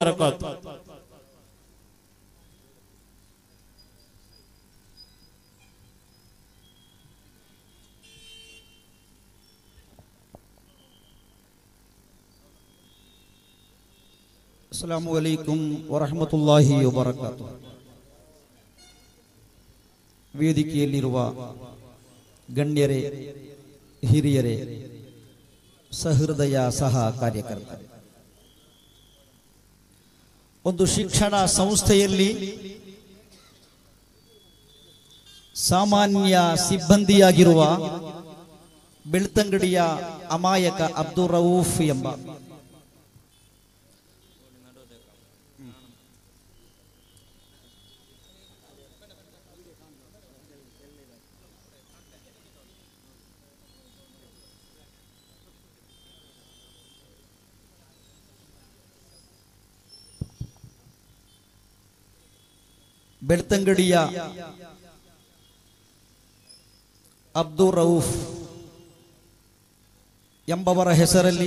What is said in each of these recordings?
ವಬರಕಾತು ಅಸ್ಸಲಾಮು ಅಲೈಕುಂ ವರಹಮತುಲ್ಲಾಹಿ ವಬರಕಾತು ವೇದಿಕೆಯಲ್ಲಿರುವ ಗಣ್ಯರೇ ಹಿರಿಯರೇ ಸಹೃದಯ ಸಹ ಕಾರ್ಯಕರ್ತರೆ ಒಂದು ಶಿಕ್ಷಣ ಸಂಸ್ಥೆಯಲ್ಲಿ ಸಾಮಾನ್ಯ ಸಿಬ್ಬಂದಿಯಾಗಿರುವ ಬೆಳ್ತಂಗಡಿಯ ಅಮಾಯಕ ಅಬ್ದುಲ್ ರೌಫ್ ಎಂಬ ಬೆಳ್ತಂಗಡಿಯ ಅಬ್ದುಲ್ ರೌಫ್ ಎಂಬವರ ಹೆಸರಲ್ಲಿ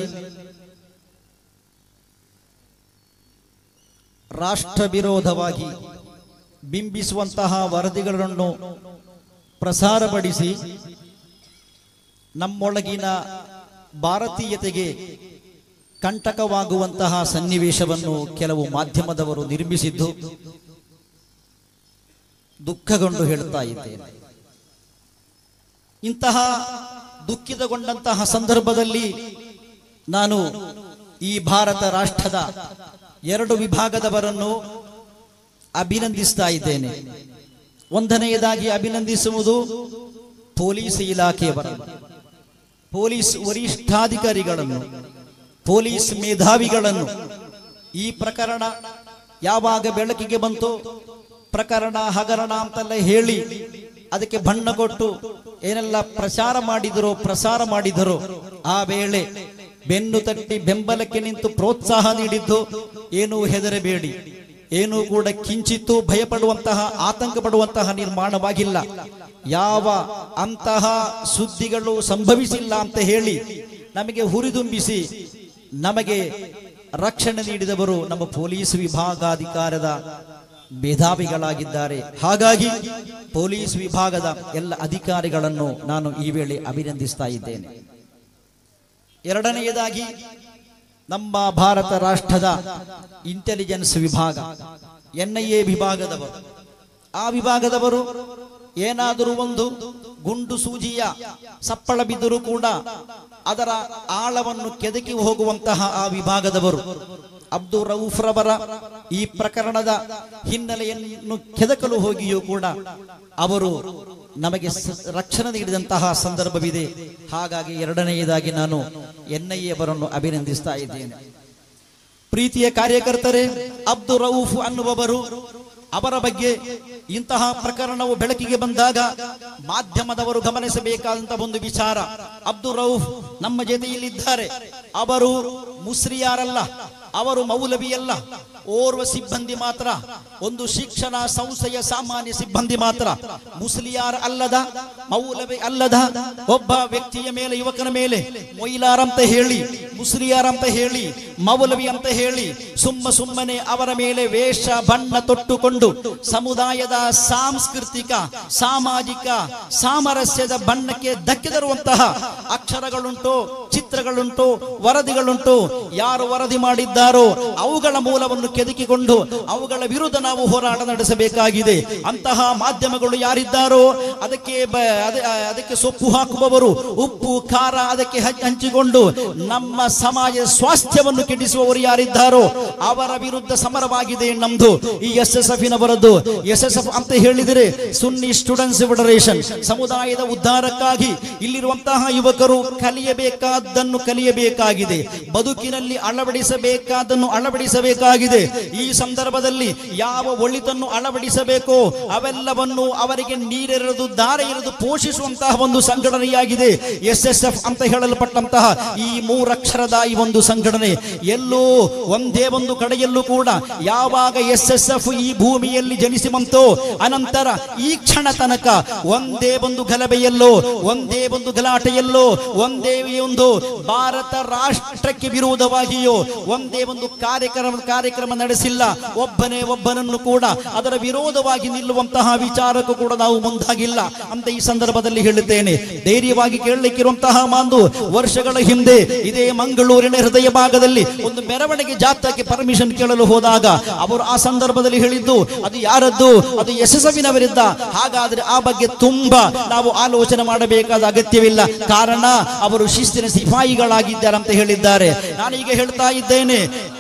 ರಾಷ್ಟ್ರ ವಿರೋಧವಾಗಿ ಬಿಂಬಿಸುವಂತಹ ವರದಿಗಳನ್ನು ಪ್ರಸಾರಪಡಿಸಿ ನಮ್ಮೊಳಗಿನ ಭಾರತೀಯತೆಗೆ ಕಂಟಕವಾಗುವಂತಹ ಸನ್ನಿವೇಶವನ್ನು ಕೆಲವು ಮಾಧ್ಯಮದವರು ನಿರ್ಮಿಸಿದ್ದು ದುಃಖಗೊಂಡು ಹೇಳ್ತಾ ಇದ್ದೇನೆ ಇಂತಹ ದುಃಖಿತಗೊಂಡಂತಹ ಸಂದರ್ಭದಲ್ಲಿ ನಾನು ಈ ಭಾರತ ರಾಷ್ಟ್ರದ ಎರಡು ವಿಭಾಗದವರನ್ನು ಅಭಿನಂದಿಸ್ತಾ ಇದ್ದೇನೆ ಒಂದನೆಯದಾಗಿ ಅಭಿನಂದಿಸುವುದು ಪೊಲೀಸ್ ಇಲಾಖೆಯವರನ್ನು ಪೊಲೀಸ್ ವರಿಷ್ಠಾಧಿಕಾರಿಗಳನ್ನು ಪೊಲೀಸ್ ಮೇಧಾವಿಗಳನ್ನು ಈ ಪ್ರಕರಣ ಯಾವಾಗ ಬೆಳಕಿಗೆ ಬಂತು ಪ್ರಕರಣ ಹಗರಣ ಅಂತೆಲ್ಲ ಹೇಳಿ ಅದಕ್ಕೆ ಬಣ್ಣ ಕೊಟ್ಟು ಏನೆಲ್ಲ ಪ್ರಚಾರ ಮಾಡಿದರೋ ಪ್ರಸಾರ ಮಾಡಿದರೋ ಆ ವೇಳೆ ಬೆನ್ನು ತಟ್ಟಿ ಬೆಂಬಲಕ್ಕೆ ನಿಂತು ಪ್ರೋತ್ಸಾಹ ನೀಡಿದ್ದು ಏನೂ ಹೆದರಬೇಡಿ ಏನೂ ಕೂಡ ಕಿಂಚಿತ್ತೂ ಭಯಪಡುವಂತಹ ಆತಂಕ ಪಡುವಂತಹ ನಿರ್ಮಾಣವಾಗಿಲ್ಲ ಯಾವ ಅಂತಹ ಸುದ್ದಿಗಳು ಸಂಭವಿಸಿಲ್ಲ ಅಂತ ಹೇಳಿ ನಮಗೆ ಹುರಿದುಂಬಿಸಿ ನಮಗೆ ರಕ್ಷಣೆ ನೀಡಿದವರು ನಮ್ಮ ಪೊಲೀಸ್ ವಿಭಾಗಾಧಿಕಾರದ ಮೇಧಾವಿಗಳಾಗಿದ್ದಾರೆ ಹಾಗಾಗಿ ಪೊಲೀಸ್ ವಿಭಾಗದ ಎಲ್ಲ ಅಧಿಕಾರಿಗಳನ್ನು ನಾನು ಈ ವೇಳೆ ಅಭಿನಂದಿಸ್ತಾ ಇದ್ದೇನೆ ಎರಡನೆಯದಾಗಿ ನಮ್ಮ ಭಾರತ ರಾಷ್ಟ್ರದ ಇಂಟೆಲಿಜೆನ್ಸ್ ವಿಭಾಗ ಎನ್ ಐ ಎ ವಿಭಾಗದವರು ಆ ವಿಭಾಗದವರು ಏನಾದರೂ ಒಂದು ಗುಂಡು ಸೂಜಿಯ ಸಪ್ಪಳ ಬಿದ್ದರೂ ಕೂಡ ಅದರ ಆಳವನ್ನು ಕೆದಕಿ ಹೋಗುವಂತಹ ಆ ವಿಭಾಗದವರು ಅಬ್ದುಲ್ ರೌಫ್ರವರ ಈ ಪ್ರಕರಣದ ಹಿನ್ನೆಲೆಯನ್ನು ಕೆದಕಲು ಹೋಗಿಯೂ ಕೂಡ ಅವರು ನಮಗೆ ಸ- ರಕ್ಷಣೆ ನೀಡಿದಂತಹ ಸಂದರ್ಭವಿದೆ ಹಾಗಾಗಿ ಎರಡನೆಯದಾಗಿ ನಾನು ಎನ್ ಐ ಅವರನ್ನು ಅಭಿನಂದಿಸ್ತಾ ಇದ್ದೇನೆ ಪ್ರೀತಿಯ ಕಾರ್ಯಕರ್ತರೇ ಅಬ್ದುಲ್ ರೌಫ್ ಅನ್ನುವವರು ಅವರ ಬಗ್ಗೆ ಇಂತಹ ಪ್ರಕರಣವು ಬೆಳಕಿಗೆ ಬಂದಾಗ ಮಾಧ್ಯಮದವರು ಗಮನಿಸಬೇಕಾದಂತಹ ಒಂದು ವಿಚಾರ ಅಬ್ದುಲ್ ರೌಫ್ ನಮ್ಮ ಜೊತೆಯಲ್ಲಿದ್ದಾರೆ ಅವರು ಮುಸ್ರಿಯಾರಲ್ಲ ಅವರು ಮೌಲವಿಯಲ್ಲ ಓರ್ವ ಸಿಬ್ಬಂದಿ ಮಾತ್ರ ಒಂದು ಶಿಕ್ಷಣ ಸಂಸ್ಥೆಯ ಸಾಮಾನ್ಯ ಸಿಬ್ಬಂದಿ ಮಾತ್ರ ಮುಸ್ಲಿಯಾರ್ ಅಲ್ಲದ ಮೌಲವಿ ಅಲ್ಲದ ಒಬ್ಬ ವ್ಯಕ್ತಿಯ ಮೇಲೆ ಯುವಕನ ಮೇಲೆ ಮೊಯ್ಲಾರ್ ಅಂತ ಹೇಳಿ ಮುಸ್ಲಿಯಾರ್ ಅಂತ ಹೇಳಿ ಮೌಲವಿ ಅಂತ ಹೇಳಿ ಸುಮ್ಮ ಸುಮ್ಮನೆ ಅವರ ಮೇಲೆ ವೇಷ ಬಣ್ಣ ತೊಟ್ಟುಕೊಂಡು ಸಮುದಾಯದ ಸಾಂಸ್ಕೃತಿಕ ಸಾಮಾಜಿಕ ಸಾಮರಸ್ಯದ ಬಣ್ಣಕ್ಕೆ ಧಕ್ಕೆ ತರುವಂತಹ ಅಕ್ಷರಗಳುಂಟು ಚಿತ್ರಗಳುಂಟು ವರದಿಗಳುಂಟು ಯಾರು ವರದಿ ಮಾಡಿದ್ದಾರೋ ಅವುಗಳ ಮೂಲವನ್ನು ಕೆದಕಿಕೊಂಡು ಅವುಗಳ ವಿರುದ್ಧ ನಾವು ಹೋರಾಟ ನಡೆಸಬೇಕಾಗಿದೆ ಅಂತಹ ಮಾಧ್ಯಮಗಳು ಯಾರಿದ್ದಾರೋ ಅದಕ್ಕೆ ಬ- ಅದ- ಅದಕ್ಕೆ ಸೊಪ್ಪು ಹಾಕುವವರು ಉಪ್ಪು ಖಾರ ಅದಕ್ಕೆ ಹಂಚ್- ಹಂಚಿಕೊಂಡು ನಮ್ಮ ಸಮಾಜ ಸ್ವಾಸ್ಥ್ಯವನ್ನು ಕೆಡಿಸುವವರು ಯಾರಿದ್ದಾರೋ ಅವರ ವಿರುದ್ಧ ಸಮರವಾಗಿದೆ ನಮ್ದು ಈ ಎಸ್ ಎಸ್ ಎಫ್ ನವರದ್ದು ಎಸ್ ಎಸ್ ಎಫ್ ಅಂತ ಹೇಳಿದರೆ ಸುನ್ನಿ ಸ್ಟೂಡೆಂಟ್ಸ್ ಫೆಡರೇಷನ್ ಸಮುದಾಯದ ಉದ್ಧಾರಕ್ಕಾಗಿ ಇಲ್ಲಿರುವಂತಹ ಯುವಕರು ಕಲಿಯಬೇಕಾದ್ದನ್ನು ಕಲಿಯಬೇಕಾಗಿದೆ ಬದುಕಿನಲ್ಲಿ ಅಳವಡಿಸಬೇಕಾದನ್ನು ಅಳವಡಿಸಬೇಕಾಗಿದೆ ಈ ಸಂದರ್ಭದಲ್ಲಿ ಯಾವ ಒಳಿತನ್ನು ಅಳವಡಿಸಬೇಕೋ ಅವೆಲ್ಲವನ್ನು ಅವರಿಗೆ ನೀರೆರೆದು ದಾರೆ ಎರೆದು ಪೋಷಿಸುವಂತಹ ಒಂದು ಸಂಘಟನೆಯಾಗಿದೆ ಎಸ್ ಎಸ್ ಎಫ್ ಅಂತ ಹೇಳಲ್ಪಟ್ಟಂತಹ ಈ ಮೂರಕ್ಷರದ ಈ ಒಂದು ಸಂಘಟನೆ ಎಲ್ಲೋ ಒಂದೇ ಒಂದು ಕಡೆಯಲ್ಲೂ ಕೂಡ ಯಾವಾಗ ಎಸ್ ಎಸ್ ಎಫ್ ಈ ಭೂಮಿಯಲ್ಲಿ ಜನಿಸಿ ಬಂತೋ ಅನಂತರ ಈ ಕ್ಷಣ ತನಕ ಒಂದೇ ಒಂದು ಗಲಭೆಯಲ್ಲೋ ಒಂದೇ ಒಂದು ಗಲಾಟೆಯಲ್ಲೋ ಒಂದೇ ಒಂದು ಭಾರತ ರಾಷ್ಟ್ರಕ್ಕೆ ವಿರೋಧವಾಗಿಯೋ ಒಂದೇ ಒಂದು ಕಾರ್ಯಕ್ರಮ ಕಾರ್ಯಕ್ರಮ ನಡೆಸಿಲ್ಲ ಒಬ್ಬನೇ ಒಬ್ಬನನ್ನು ಕೂಡ ಅದರ ವಿರೋಧವಾಗಿ ನಿಲ್ಲುವಂತಹ ವಿಚಾರಕ್ಕೂ ಕೂಡ ನಾವು ಮುಂದಾಗಿಲ್ಲ ಅಂತ ಈ ಸಂದರ್ಭದಲ್ಲಿ ಹೇಳುತ್ತೇನೆ ಧೈರ್ಯವಾಗಿ ಕೇಳಲಿಕ್ಕಿರುವಂತಹ ಮಾಂದು ವರ್ಷಗಳ ಹಿಂದೆ ಇದೇ ಮಂಗಳೂರಿನ ಹೃದಯ ಭಾಗದಲ್ಲಿ ಒಂದು ಮೆರವಣಿಗೆ ಜಾಥಾಕ್ಕೆ ಪರ್ಮಿಷನ್ ಕೇಳಲು ಹೋದಾಗ ಅವರು ಆ ಸಂದರ್ಭದಲ್ಲಿ ಹೇಳಿದ್ದು ಅದು ಯಾರದ್ದು ಅದು ಯಶಸ್ವಿನವರಿದ್ದ ಹಾಗಾದ್ರೆ ಆ ಬಗ್ಗೆ ತುಂಬಾ ನಾವು ಆಲೋಚನೆ ಮಾಡಬೇಕಾದ ಅಗತ್ಯವಿಲ್ಲ ಕಾರಣ ಅವರು ಶಿಸ್ತಿನ ಸಿಪಾಯಿಗಳಾಗಿದ್ದಾರೆ ಅಂತ ಹೇಳಿದ್ದಾರೆ ನಾನೀಗ ಹೇಳ್ತಾ ಇದ್ದೇನೆ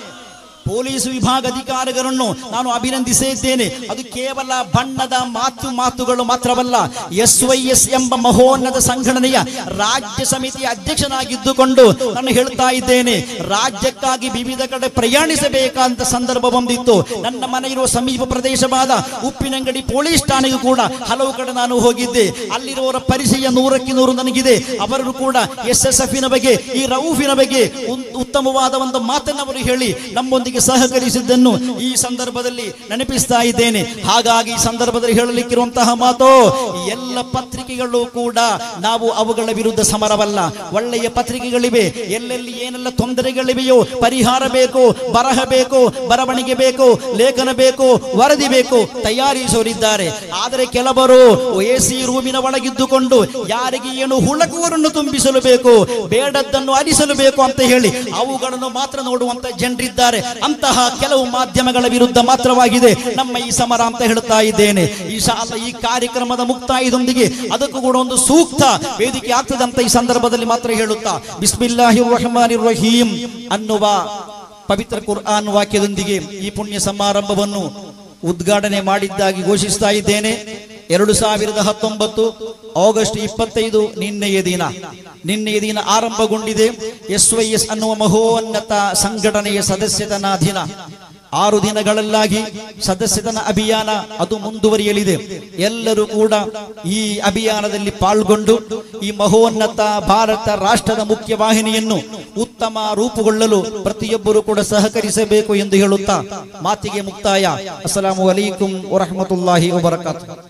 ಪೊಲೀಸ್ ವಿಭಾಗ ಅಧಿಕಾರಿಗಳನ್ನು ನಾನು ಅಭಿನಂದಿಸಿದ್ದೇನೆ ಅದು ಕೇವಲ ಬಣ್ಣದ ಮಾತು ಮಾತುಗಳು ಮಾತ್ರವಲ್ಲ ಎಸ್ ವೈ ಎಸ್ ಎಂಬ ಮಹೋನ್ನತ ಸಂಘಟನೆಯ ರಾಜ್ಯ ಸಮಿತಿಯ ಅಧ್ಯಕ್ಷನಾಗಿದ್ದುಕೊಂಡು ನಾನು ಹೇಳ್ತಾ ಇದ್ದೇನೆ ರಾಜ್ಯಕ್ಕಾಗಿ ವಿವಿಧ ಕಡೆ ಪ್ರಯಾಣಿಸಬೇಕಂತ ಸಂದರ್ಭ ಬಂದಿತ್ತು ನನ್ನ ಮನೆ ಇರುವ ಸಮೀಪ ಪ್ರದೇಶವಾದ ಉಪ್ಪಿನಂಗಡಿ ಪೊಲೀಸ್ ಠಾಣೆಗೂ ಕೂಡ ಹಲವು ಕಡೆ ನಾನು ಹೋಗಿದ್ದೆ ಅಲ್ಲಿರುವವರ ಪರಿಚಯ ನೂರಕ್ಕೆ ನೂರು ನನಗಿದೆ ಅವರು ಕೂಡ ಎಸ್ ಎಸ್ ಎಫ್ ಬಗ್ಗೆ ಈ ರೌಫಿನ ಬಗ್ಗೆ ಉನ್- ಉತ್ತಮವಾದ ಒಂದು ಮಾತನ್ನು ಅವರು ಹೇಳಿ ನಮ್ಮೊಂದಿಗೆ ಸಹಕರಿಸಿದ್ದನ್ನು ಈ ಸಂದರ್ಭದಲ್ಲಿ ನೆನಪಿಸ್ತಾ ಇದ್ದೇನೆ ಹಾಗಾಗಿ ಈ ಸಂದರ್ಭದಲ್ಲಿ ಹೇಳಲಿಕ್ಕಿರುವಂತಹ ಮಾತು ಎಲ್ಲ ಪತ್ರಿಕೆಗಳು ಕೂಡ ನಾವು ಅವುಗಳ ವಿರುದ್ಧ ಸಮರವಲ್ಲ ಒಳ್ಳೆಯ ಪತ್ರಿಕೆಗಳಿವೆ ಎಲ್ಲೆಲ್ಲಿ ಏನೆಲ್ಲ ತೊಂದರೆಗಳಿವೆಯೋ ಪರಿಹಾರ ಬೇಕು ಬರಹ ಬೇಕು ಬರವಣಿಗೆ ಬೇಕು ಲೇಖನ ಬೇಕು ವರದಿ ಬೇಕು ತಯಾರಿಸುವರಿದ್ದಾರೆ ಆದರೆ ಕೆಲವರು ಎ ಸಿ ರೂಮಿನ ಒಳಗಿದ್ದುಕೊಂಡು ಯಾರಿಗೆ ಏನು ಹುಳಕುವರನ್ನು ತುಂಬಿಸಲು ಬೇಕು ಬೇಡದ್ದನ್ನು ಅರಿಸಲು ಬೇಕು ಅಂತ ಹೇಳಿ ಅವುಗಳನ್ನು ಮಾತ್ರ ನೋಡುವಂತ ಜನರಿದ್ದಾರೆ ಅಂತಹ ಕೆಲವು ಮಾಧ್ಯಮಗಳ ವಿರುದ್ಧ ಮಾತ್ರವಾಗಿದೆ ನಮ್ಮ ಈ ಸಮರ ಅಂತ ಹೇಳ್ತಾ ಇದ್ದೇನೆ ಈ ಶಾಲ ಈ ಕಾರ್ಯಕ್ರಮದ ಮುಕ್ತಾಯದೊಂದಿಗೆ ಅದಕ್ಕೂ ಕೂಡ ಒಂದು ಸೂಕ್ತ ವೇದಿಕೆ ಆಗ್ತದೆ ಅಂತ ಈ ಸಂದರ್ಭದಲ್ಲಿ ಮಾತ್ರ ಹೇಳುತ್ತಾ ಬಿಸ್ಮಿಲ್ಲಾಹಿ ರಹಮಾನಿ ರಹೀಂ ಅನ್ನುವ ಪವಿತ್ರ ಕುರ್ಆನ್ ವಾಕ್ಯದೊಂದಿಗೆ ಈ ಪುಣ್ಯ ಸಮಾರಂಭವನ್ನು ಉದ್ಘಾಟನೆ ಮಾಡಿದ್ದಾಗಿ ಘೋಷಿಸ್ತಾ ಇದ್ದೇನೆ ಎರಡು ಸಾವಿರದ ಹತ್ತೊಂಬತ್ತು ಆಗಸ್ಟ್ ಇಪ್ಪತ್ತೈದು ನಿನ್ನೆಯ ದಿನ ನಿನ್ನೆಯ ದಿನ ಆರಂಭಗೊಂಡಿದೆ ಎಸ್ ವೈ ಎಸ್ ಅನ್ನುವ ಮಹೋನ್ನತ ಸಂಘಟನೆಯ ಸದಸ್ಯತನ ದಿನ ಆರು ದಿನಗಳಲ್ಲಾಗಿ ಸದಸ್ಯತನ ಅಭಿಯಾನ ಅದು ಮುಂದುವರಿಯಲಿದೆ ಎಲ್ಲರೂ ಕೂಡ ಈ ಅಭಿಯಾನದಲ್ಲಿ ಪಾಲ್ಗೊಂಡು ಈ ಮಹೋನ್ನತ ಭಾರತ ರಾಷ್ಟ್ರದ ಮುಖ್ಯ ವಾಹಿನಿಯನ್ನು ಉತ್ತಮ ರೂಪುಗೊಳ್ಳಲು ಪ್ರತಿಯೊಬ್ಬರು ಕೂಡ ಸಹಕರಿಸಬೇಕು ಎಂದು ಹೇಳುತ್ತಾ ಮಾತಿಗೆ ಮುಕ್ತಾಯ ಅಸ್ಸಲಾಮು ಅಲೈಕುಂ ವರಹಮತುಲ್ಲಾಹಿ ವಬರಕಾತು